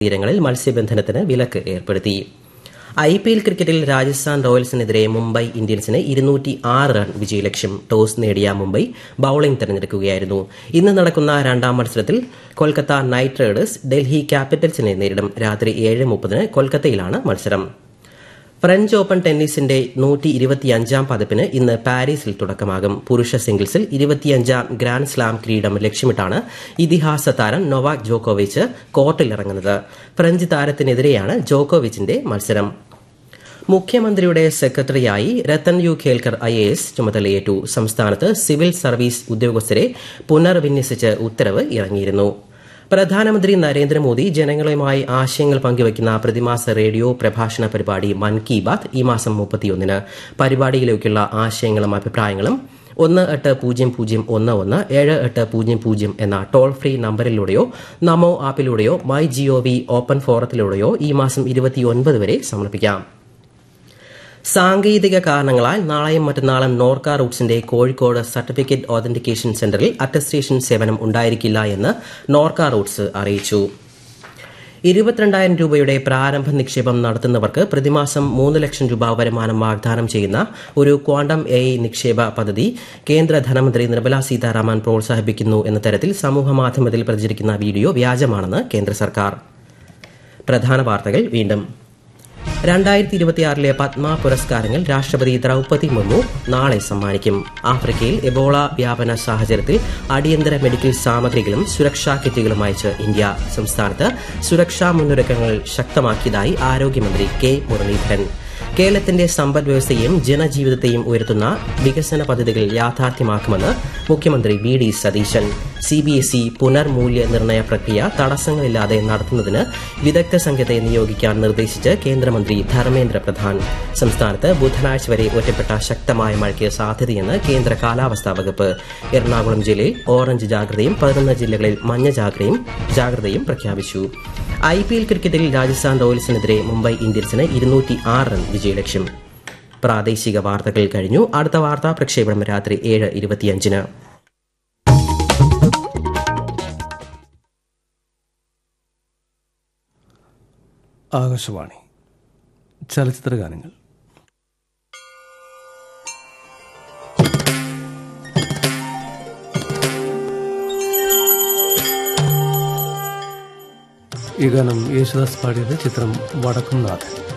തീരങ്ങളിൽ മത്സ്യബന്ധനത്തിന് വിലക്ക് ഏർപ്പെടുത്തി ഐ പി എൽ ക്രിക്കറ്റിൽ രാജസ്ഥാൻ റോയൽസിനെതിരെ മുംബൈ ഇന്ത്യൻസിന് ഇരുന്നൂറ്റി ആറ് റൺ വിജയലക്ഷ്യം ടോസ് നേടിയ മുംബൈ ബൌളിംഗ് തെരഞ്ഞെടുക്കുകയായിരുന്നു ഇന്ന് നടക്കുന്ന രണ്ടാം മത്സരത്തിൽ കൊൽക്കത്ത നൈറ്റ് റൈഡേഴ്സ് ഡൽഹി ക്യാപിറ്റൽസിനെ നേരിടും രാത്രി ഏഴ് മുപ്പതിന് കൊൽക്കത്തയിലാണ് മത്സരം ഫ്രഞ്ച് ഓപ്പൺ ടെന്നീസിന്റെ നൂറ്റി ഇരുപത്തിയഞ്ചാം പതിപ്പിന് ഇന്ന് പാരീസിൽ തുടക്കമാകും പുരുഷ സിംഗിൾസിൽ ഇരുപത്തിയഞ്ചാം ഗ്രാൻഡ് സ്ലാം കിരീടം ലക്ഷ്യമിട്ടാണ് ഇതിഹാസ താരം നൊവാക് ജോക്കോവിച്ച് കോർട്ടിലിറങ്ങുന്നത് ഫ്രഞ്ച് താരത്തിനെതിരെയാണ് ജോക്കോവിച്ചിന്റെ മത്സരം മുഖ്യമന്ത്രിയുടെ സെക്രട്ടറിയായി Rathan U Kelkar I A S ചുമതലയേറ്റു സംസ്ഥാനത്ത് സിവിൽ സർവീസ് ഉദ്യോഗസ്ഥരെ പുനർവിന്യസിച്ച് ഉത്തരവ് ഇറങ്ങിയിരുന്നു പ്രധാനമന്ത്രി നരേന്ദ്രമോദി ജനങ്ങളുമായി ആശയങ്ങൾ പങ്കുവയ്ക്കുന്ന പ്രതിമാസ റേഡിയോ പ്രഭാഷണ പരിപാടി മൻ കി ബാത് ഈ മാസം മുപ്പത്തിയൊന്നിന് പരിപാടിയിലേക്കുള്ള ആശയങ്ങളും അഭിപ്രായങ്ങളും ഒന്ന് എട്ട് പൂജ്യം പൂജ്യം ഒന്ന് ഒന്ന് ഏഴ് എട്ട് പൂജ്യം പൂജ്യം എന്ന ടോൾ ഫ്രീ നമ്പറിലൂടെയോ നമോ ആപ്പിലൂടെയോ മൈ ജിഒ വി ഓപ്പൺ ഫോറത്തിലൂടെയോ ഈ മാസം ഇരുപത്തിയൊൻപത് വരെ സമർപ്പിക്കാം സാങ്കേതിക കാരണങ്ങളാൽ നാളെയും മറ്റന്നാളും നോർക്ക റൂട്ട്സിന്റെ കോഴിക്കോട് സർട്ടിഫിക്കറ്റ് ഓതന്റിക്കേഷൻ സെന്ററിൽ അറ്റസ്റ്റേഷൻ സേവനം ഉണ്ടായിരിക്കില്ല എന്ന് നോർക്ക റൂട്ട്സ് അറിയിച്ചു ഇരുപത്തിരണ്ടായിരം രൂപയുടെ പ്രാരംഭ നിക്ഷേപം നടത്തുന്നവർക്ക് പ്രതിമാസം മൂന്ന് ലക്ഷം രൂപ വരുമാനം വാഗ്ദാനം ചെയ്യുന്ന ഒരു ക്വാണ്ടം എ നിക്ഷേപ പദ്ധതി കേന്ദ്ര ധനമന്ത്രി നിർമ്മല സീതാരാമൻ പ്രോത്സാഹിപ്പിക്കുന്നു എന്ന തരത്തിൽ സമൂഹമാധ്യമത്തിൽ പ്രചരിക്കുന്ന വീഡിയോ വ്യാജമാണെന്ന് കേന്ദ്ര സർക്കാർ പ്രധാന വാർത്തകൾ വീണ്ടും രണ്ടായിരത്തി ഇരുപത്തിയാറിലെ പത്മ പുരസ്കാരങ്ങൾ രാഷ്ട്രപതി ദ്രൗപതി മുർമു നാളെ സമ്മാനിക്കും ആഫ്രിക്കയിൽ എബോള വ്യാപന സാഹചര്യത്തിൽ അടിയന്തര മെഡിക്കൽ സാമഗ്രികളും സുരക്ഷാ കിറ്റുകളും അയച്ച് ഇന്ത്യ സംസ്ഥാനത്ത് സുരക്ഷാ മുന്നൊരുക്കങ്ങൾ ശക്തമാക്കിയതായി ആരോഗ്യമന്ത്രി കെ മുരളീധരൻ കേരളത്തിന്റെ സമ്പദ് വ്യവസ്ഥയെയും ജനജീവിതത്തെയും ഉയർത്തുന്ന വികസന പദ്ധതികൾ യാഥാർത്ഥ്യമാക്കുമെന്ന് മുഖ്യമന്ത്രി V D Satheesan C B S E പുനർമൂല്യനിർണ്ണയ പ്രക്രിയ തടസ്സങ്ങളില്ലാതെ നടത്തുന്നതിന് വിദഗ്ധ സംഘത്തെ നിയോഗിക്കാൻ നിർദ്ദേശിച്ച് കേന്ദ്രമന്ത്രി ധർമ്മേന്ദ്ര പ്രധാൻ സംസ്ഥാനത്ത് ബുധനാഴ്ച വരെ ഒറ്റപ്പെട്ട ശക്തമായ മഴയ്ക്ക് സാധ്യതയെന്ന് കേന്ദ്ര കാലാവസ്ഥാ വകുപ്പ് എറണാകുളം ജില്ലയിൽ ഓറഞ്ച് ജാഗ്രതയും പതിനൊന്ന് ജില്ലകളിൽ മഞ്ഞ ജാഗ്രതയും ജാഗ്രതയും പ്രഖ്യാപിച്ചു ഐ പി എൽ ക്രിക്കറ്റിൽ രാജസ്ഥാൻ റോയൽസിനെതിരെ മുംബൈ ഇന്ത്യൻസിന് ഇരുന്നൂറ്റി ആറ് റൺ വിജയലക്ഷ്യം പ്രാദേശിക വാർത്തകൾ കഴിഞ്ഞു അടുത്ത വാർത്താ പ്രക്ഷേപണം രാത്രി ഏഴ് ഇരുപത്തിയഞ്ചിന് ആകാശവാണി ചലച്ചിത്ര ഗാനങ്ങൾ ഈ ഗാനം യേശുദാസ് പാടിയത് ചിത്രം വടക്കും നാഥൻ